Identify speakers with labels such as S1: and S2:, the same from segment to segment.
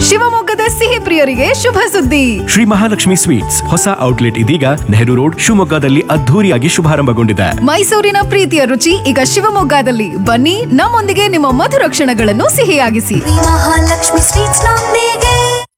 S1: ಶಿವಮೊಗ್ಗದ ಸಿಹಿ ಪ್ರಿಯರಿಗೆ ಶುಭ ಸುದ್ದಿ
S2: ಶ್ರೀ ಮಹಾಲಕ್ಷ್ಮಿ ಸ್ವೀಟ್ಸ್ ಹೊಸ ಔಟ್ಲೆಟ್ ಇದೀಗ ನೆಹರು ರೋಡ್ ಶಿವಮೊಗ್ಗದಲ್ಲಿ ಅದ್ಧೂರಿಯಾಗಿ ಶುಭಾರಂಭಗೊಂಡಿದೆ
S1: ಮೈಸೂರಿನ ಪ್ರೀತಿಯ ರುಚಿ ಈಗ ಶಿವಮೊಗ್ಗದಲ್ಲಿ ಬನ್ನಿ ನಮ್ಮೊಂದಿಗೆ ನಿಮ್ಮ ಮಧುರ ಕ್ಷಣಗಳನ್ನು ಸಿಹಿಯಾಗಿಸಿ
S3: ಶ್ರೀ ಮಹಾಲಕ್ಷ್ಮಿ ಸ್ವೀಟ್ಸ್ ನೊಂದಿಗೆ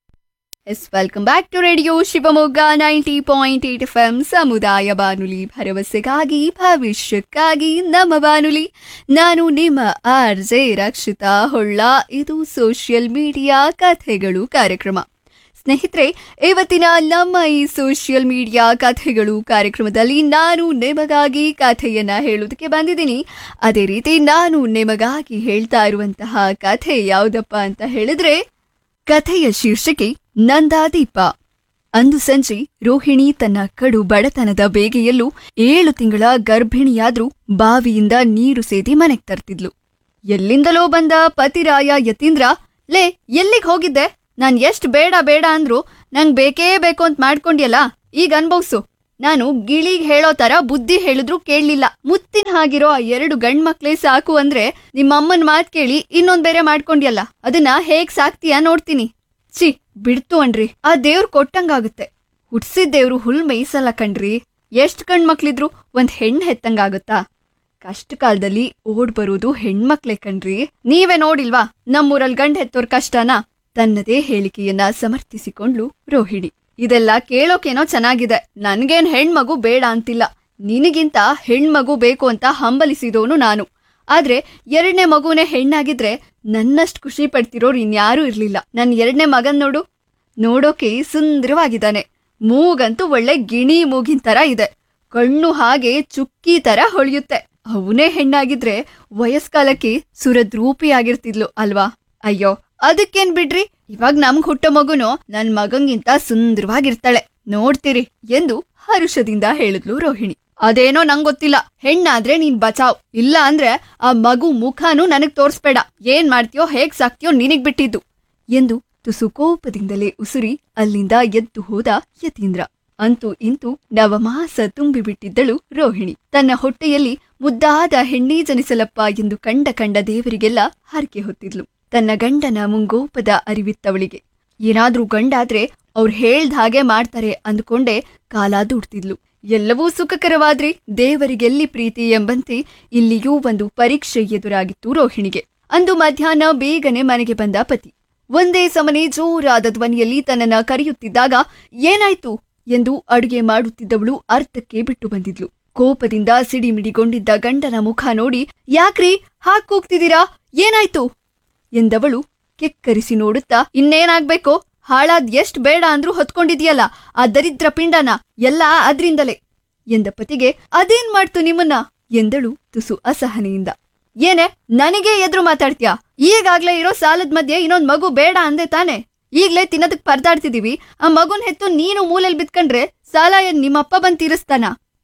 S4: yes welcome back to radio Shivamogga ninety point eight F M ಸಮುದಾಯ ಬಾನುಲಿ ಭರವಸೆಗಾಗಿ ಭವಿಷ್ಯಕ್ಕಾಗಿ ನಮ್ಮ ಬಾನುಲಿ ನಾನು ನಿಮ್ಮ ಆರ್ ಜೆ ರಕ್ಷಿತಾ ಹೊಳ್ಳ ಇದು ಸೋಷಿಯಲ್ ಮೀಡಿಯಾ ಕಥೆಗಳು ಕಾರ್ಯಕ್ರಮ ಸ್ನೇಹಿತರೆ ಇವತ್ತಿನ ನಮ್ಮ ಈ ಸೋಷಿಯಲ್ ಮೀಡಿಯಾ ಕಥೆಗಳು ಕಾರ್ಯಕ್ರಮದಲ್ಲಿ ನಾನು ನಿಮಗಾಗಿ ಕಥೆಯನ್ನ ಹೇಳೋದಕ್ಕೆ ಬಂದಿದ್ದೀನಿ ಅದೇ ರೀತಿ ನಾನು ನಿಮಗಾಗಿ ಹೇಳ್ತಾ ಇರುವಂತಹ ಕಥೆ ಯಾವುದಪ್ಪ ಅಂತ ಹೇಳಿದ್ರೆ ಕಥೆಯ ಶೀರ್ಷಿಕೆ ನಂದಾದೀಪ ಅಂದು ಸಂಜೆ ರೋಹಿಣಿ ತನ್ನ ಕಡು ಬಡತನದ ಬೇಗೆಯಲ್ಲೂ ಏಳು ತಿಂಗಳ ಗರ್ಭಿಣಿಯಾದ್ರೂ ಬಾವಿಯಿಂದ ನೀರು ಸೇದಿ ಮನೆಗ್ ತರ್ತಿದ್ಲು ಎಲ್ಲಿಂದಲೋ ಬಂದ ಪತಿರಾಯ ಯತೀಂದ್ರ ಲೇ ಎಲ್ಲಿಗ್ ಹೋಗಿದ್ದೆ ನಾನ್ ಎಷ್ಟ್ ಬೇಡ ಬೇಡ ಅಂದ್ರು ನಂಗ್ ಬೇಕೇ ಬೇಕು ಅಂತ ಮಾಡ್ಕೊಂಡ್ಯಲ್ಲ ಈಗ ಅನ್ಭವ್ಸು ನಾನು ಗಿಳಿಗ್ ಹೇಳೋ ತರ ಬುದ್ಧಿ ಹೇಳಿದ್ರು ಕೇಳಲಿಲ್ಲ ಮುತ್ತಿನ ಹಾಗಿರೋ ಆ ಎರಡು ಗಂಡ್ ಮಕ್ಳೇ ಸಾಕು ಅಂದ್ರೆ ನಿಮ್ಮಮ್ಮನ್ ಮಾತ್ ಕೇಳಿ ಇನ್ನೊಂದ್ ಬೇರೆ ಮಾಡ್ಕೊಂಡ್ಯಲ್ಲ ಅದನ್ನ ಹೇಗ್ ಸಾಕ್ತೀಯ ನೋಡ್ತೀನಿ ಛೀ ಬಿಡ್ತು ಅನ್ರಿ ಆ ದೇವ್ರ್ ಕೊಟ್ಟಂಗಾಗುತ್ತೆ ಹುಟ್ಸಿದ್ ದೇವ್ರು ಹುಲ್ ಮೇಯ್ಸಲ್ಲ ಕಣ್ರಿ ಎಷ್ಟ್ ಗಂಡ್ ಮಕ್ಳಿದ್ರು ಒಂದ್ ಹೆಣ್ ಹೆತ್ತಂಗಾಗುತ್ತಾ ಕಷ್ಟ ಕಾಲದಲ್ಲಿ ಓಡ್ ಬರೋದು ಹೆಣ್ಮಕ್ಳೆ ಕಣ್ರಿ ನೀವೇ ನೋಡಿಲ್ವಾ ನಮ್ಮೂರಲ್ ಗಂಡ್ ಹೆತ್ತೋರ್ ಕಷ್ಟನ ತನ್ನದೇ ಹೇಳಿಕೆಯನ್ನ ಸಮರ್ಥಿಸಿಕೊಂಡ್ಲು ರೋಹಿಣಿ ಇದೆಲ್ಲ ಕೇಳೋಕೇನೋ ಚೆನ್ನಾಗಿದೆ ನನ್ಗೇನ್ ಹೆಣ್ಮಗು ಬೇಡ ಅಂತಿಲ್ಲ ನಿನಗಿಂತ ಹೆಣ್ಮಗು ಬೇಕು ಅಂತ ಹಂಬಲಿಸಿದವನು ನಾನು ಆದ್ರೆ ಎರಡನೇ ಮಗುನೇ ಹೆಣ್ಣಾಗಿದ್ರೆ ನನ್ನಷ್ಟು ಖುಷಿ ಪಡ್ತಿರೋರು ಇನ್ಯಾರೂ ಇರ್ಲಿಲ್ಲ ನನ್ ಎರಡನೇ ಮಗನ್ ನೋಡು ನೋಡೋಕೆ ಸುಂದರವಾಗಿದ್ದಾನೆ ಮೂಗಂತೂ ಒಳ್ಳೆ ಗಿಣಿ ಮೂಗಿನ ತರ ಇದೆ ಕಣ್ಣು ಹಾಗೆ ಚುಕ್ಕಿ ತರ ಹೊಳೆಯುತ್ತೆ ಅವನೇ ಹೆಣ್ಣಾಗಿದ್ರೆ ವಯಸ್ಕಾಲಕ್ಕೆ ಸುರದ್ರೂಪಿಯಾಗಿರ್ತಿದ್ಲು ಅಲ್ವಾ ಅಯ್ಯೋ ಅದಕ್ಕೇನ್ ಬಿಡ್ರಿ ಇವಾಗ ನಮ್ಗ್ ಹುಟ್ಟೋ ಮಗುನು ನನ್ ಮಗಂಗಿಂತ ಸುಂದರವಾಗಿರ್ತಾಳೆ ನೋಡ್ತೀರಿ ಎಂದು ಹರುಷದಿಂದ ಹೇಳಿದ್ಲು ರೋಹಿಣಿ ಅದೇನೋ ನಂಗೊತ್ತಿಲ್ಲ ಹೆಣ್ಣಾದ್ರೆ ನೀನ್ ಬಚಾವ್ ಇಲ್ಲ ಅಂದ್ರೆ ಆ ಮಗು ಮುಖನೂ ನನಗ್ ತೋರ್ಸ್ಬೇಡ ಏನ್ ಮಾಡ್ತೀಯೋ ಹೇಗ್ ಸಾಕ್ತೀಯೋ ನಿನಗ್ ಬಿಟ್ಟಿದ್ದು ಎಂದು ತುಸು ಕೋಪದಿಂದಲೇ ಉಸುರಿ ಅಲ್ಲಿಂದ ಎದ್ದು ಹೋದ ಯತೀಂದ್ರ ಅಂತೂ ಇಂತೂ ನವಮಾಸ ತುಂಬಿಬಿಟ್ಟಿದ್ದಳು ರೋಹಿಣಿ ತನ್ನ ಹೊಟ್ಟೆಯಲ್ಲಿ ಮುದ್ದಾದ ಹೆಣ್ಣೇ ಜನಿಸಲಪ್ಪ ಎಂದು ಕಂಡ ಕಂಡ ದೇವರಿಗೆಲ್ಲ ಹರಕೆ ಹೊತ್ತಿದ್ಲು ತನ್ನ ಗಂಡನ ಮುಂಗೋಪದ ಅರಿವಿತ್ತವಳಿಗೆ ಏನಾದ್ರೂ ಗಂಡಾದ್ರೆ ಅವ್ರು ಹೇಳ್ದ ಹಾಗೆ ಮಾಡ್ತಾರೆ ಅಂದ್ಕೊಂಡೇ ಕಾಲ ದೂಡ್ತಿದ್ಲು ಎಲ್ಲವೂ ಸುಖಕರವಾದ್ರಿ ದೇವರಿಗೆಲ್ಲಿ ಪ್ರೀತಿ ಎಂಬಂತೆ ಇಲ್ಲಿಯೂ ಒಂದು ಪರೀಕ್ಷೆ ಎದುರಾಗಿತ್ತು ರೋಹಿಣಿಗೆ ಅಂದು ಮಧ್ಯಾಹ್ನ ಬೇಗನೆ ಮನೆಗೆ ಬಂದ ಪತಿ ಒಂದೇ ಸಮನೆ ಜೋರಾದ ಧ್ವನಿಯಲ್ಲಿ ತನ್ನನ್ನ ಕರೆಯುತ್ತಿದ್ದಾಗ ಏನಾಯ್ತು ಎಂದು ಅಡುಗೆ ಮಾಡುತ್ತಿದ್ದವಳು ಅರ್ಥಕ್ಕೆ ಬಿಟ್ಟು ಬಂದಿದ್ಲು ಕೋಪದಿಂದ ಸಿಡಿಮಿಡಿಗೊಂಡಿದ್ದ ಗಂಡನ ಮುಖ ನೋಡಿ ಯಾಕ್ರಿ ಹಾಕ್ ಕೂಗ್ತಿದ್ದೀರಾ ಏನಾಯ್ತು ಎಂದವಳು ಕೆಕ್ಕರಿಸಿ ನೋಡುತ್ತಾ ಇನ್ನೇನಾಗ್ಬೇಕು ಹಾಳಾದ್ ಎಷ್ಟ್ ಬೇಡ ಅಂದ್ರೂ ಹೊತ್ಕೊಂಡಿದ್ಯಲ್ಲ ಆ ದರಿದ್ರ ಪಿಂಡನ ಎಲ್ಲ ಅದ್ರಿಂದಲೇ ಎಂದ ಪತಿಗೆ ಅದೇನ್ ಮಾಡ್ತು ನಿಮ್ಮನ್ನ ಎಂದಳು ತುಸು ಅಸಹನೆಯಿಂದ ಏನೇ ನನಗೆ ಎದ್ರು ಮಾತಾಡ್ತೀಯಾ ಈಗಾಗ್ಲೇ ಇರೋ ಸಾಲದ ಮಧ್ಯೆ ಇನ್ನೊಂದ್ ಮಗು ಬೇಡ ಅಂದೆ ತಾನೆ ಈಗ್ಲೇ ತಿನ್ನೋದಕ್ ಪರದಾಡ್ತಿದೀವಿ ಆ ಮಗುನ್ ಹೆತ್ತು ನೀನು ಮೂಲೆಲ್ ಬಿತ್ಕಂಡ್ರೆ ಸಾಲ ಏನ್ ನಿಮ್ಮಪ್ಪ ಬಂದ್ ತೀರಿಸ್ತಾನ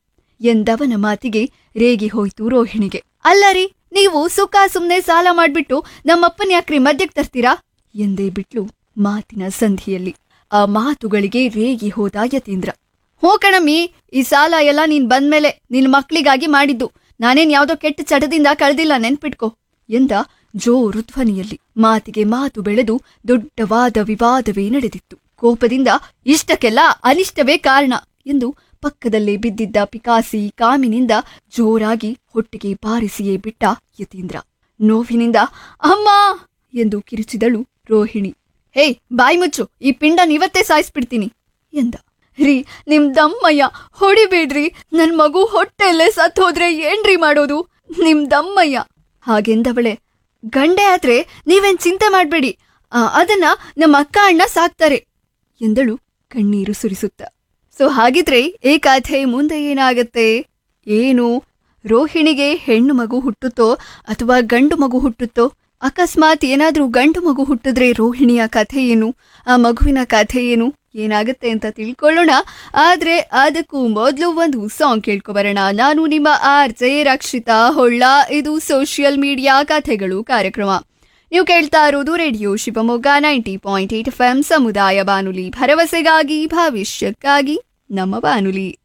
S4: ಎಂದವನ ಮಾತಿಗೆ ರೇಗಿ ಹೋಯ್ತು ರೋಹಿಣಿಗೆ ಅಲ್ಲರಿ ನೀವು ಸುಖ ಸುಮ್ನೆ ಸಾಲ ಮಾಡ್ಬಿಟ್ಟು ನಮ್ಮಪ್ಪನ್ ಯಾಕ್ರಿ ಮಧ್ಯಕ್ ತರ್ತೀರಾ ಎಂದೇ ಬಿಟ್ಲು ಮಾತಿನ ಸಂಧಿಯಲ್ಲಿ ಆ ಮಾತುಗಳಿಗೆ ರೇಗಿ ಹೋದ ಯತೀಂದ್ರ ಹೋ ಕಣಮ್ಮಿ ಈ ಸಾಲ ಎಲ್ಲ ನೀನ್ ಬಂದ್ಮೇಲೆ ನಿನ್ ಮಕ್ಳಿಗಾಗಿ ಮಾಡಿದ್ದು ನಾನೇನ್ ಯಾವ್ದೋ ಕೆಟ್ಟ ಚಟದಿಂದ ಕಳ್ದಿಲ್ಲ ನೆನ್ಪಿಟ್ಕೋ ಎಂದ ಜೋರು ಧ್ವನಿಯಲ್ಲಿ ಮಾತಿಗೆ ಮಾತು ಬೆಳೆದು ದೊಡ್ಡವಾದ ವಿವಾದವೇ ನಡೆದಿತ್ತು ಕೋಪದಿಂದ ಇಷ್ಟಕ್ಕೆಲ್ಲ ಅನಿಷ್ಟವೇ ಕಾರಣ ಎಂದು ಪಕ್ಕದಲ್ಲೇ ಬಿದ್ದಿದ್ದ ಪಿಕಾಸಿ ಕಾಮಿನಿಂದ ಜೋರಾಗಿ ಹೊಟ್ಟೆಗೆ ಬಾರಿಸಿಯೇ ಬಿಟ್ಟ ಯತೀಂದ್ರ ನೋವಿನಿಂದ ಅಮ್ಮ ಎಂದು ಕಿರಿಚಿದಳು ರೋಹಿಣಿ ಹೇ ಬಾಯಿ ಮುಚ್ಚು ಈ ಪಿಂಡನ್ ಇವತ್ತೇ ಸಾಯಿಸ್ಬಿಡ್ತೀನಿ ಎಂದ ರೀ ನಿಮ್ ದಮ್ಮಯ್ಯ ಹೊಡಿಬೇಡ್ರಿ ನನ್ ಮಗು ಹೊಟ್ಟೆಯಲ್ಲೇ ಸತ್ ಹೋದ್ರೆ ಏನ್ರಿ ಮಾಡೋದು ನಿಮ್ ದಮ್ಮಯ್ಯ ಹಾಗೆಂದವಳೆ ಗಂಡೆ ಆದ್ರೆ ನೀವೇನ್ ಚಿಂತೆ ಮಾಡ್ಬೇಡಿ ಆ, ಅದನ್ನ ನಮ್ಮ ಅಕ್ಕ ಅಣ್ಣ ಸಾಕ್ತಾರೆ ಎಂದಳು ಕಣ್ಣೀರು ಸುರಿಸುತ್ತ ಸೊ ಹಾಗಿದ್ರೆ ಈ ಕಥೆ ಮುಂದೆ ಏನಾಗತ್ತೆ ಏನು ರೋಹಿಣಿಗೆ ಹೆಣ್ಣು ಮಗು ಹುಟ್ಟುತ್ತೋ ಅಥವಾ ಗಂಡು ಮಗು ಹುಟ್ಟುತ್ತೋ ಅಕಸ್ಮಾತ್ ಏನಾದ್ರೂ ಗಂಡು ಮಗು ಹುಟ್ಟಿದ್ರೆ ರೋಹಿಣಿಯ ಕಥೆ ಏನು ಆ ಮಗುವಿನ ಕಥೆ ಏನು ಏನಾಗುತ್ತೆ ಅಂತ ತಿಳ್ಕೊಳ್ಳೋಣ ಆದ್ರೆ ಅದಕ್ಕೂ ಮೊದಲು ಒಂದು ಸಾಂಗ್ ಕೇಳ್ಕೊಬರೋಣ ನಾನು ನಿಮ್ಮ ಆರ್ ಜೆ ರಕ್ಷಿತಾ ಹೊಳ್ಳ ಇದು ಸೋಷಿಯಲ್ ಮೀಡಿಯಾ ಕಥೆಗಳು ಕಾರ್ಯಕ್ರಮ ನೀವು ಕೇಳ್ತಾ ಇರೋದು radio Shivamogga ninety point eight F M ಸಮುದಾಯ ಬಾನುಲಿ ಭರವಸೆಗಾಗಿ ಭವಿಷ್ಯಕ್ಕಾಗಿ ನಮ್ಮ ಬಾನುಲಿ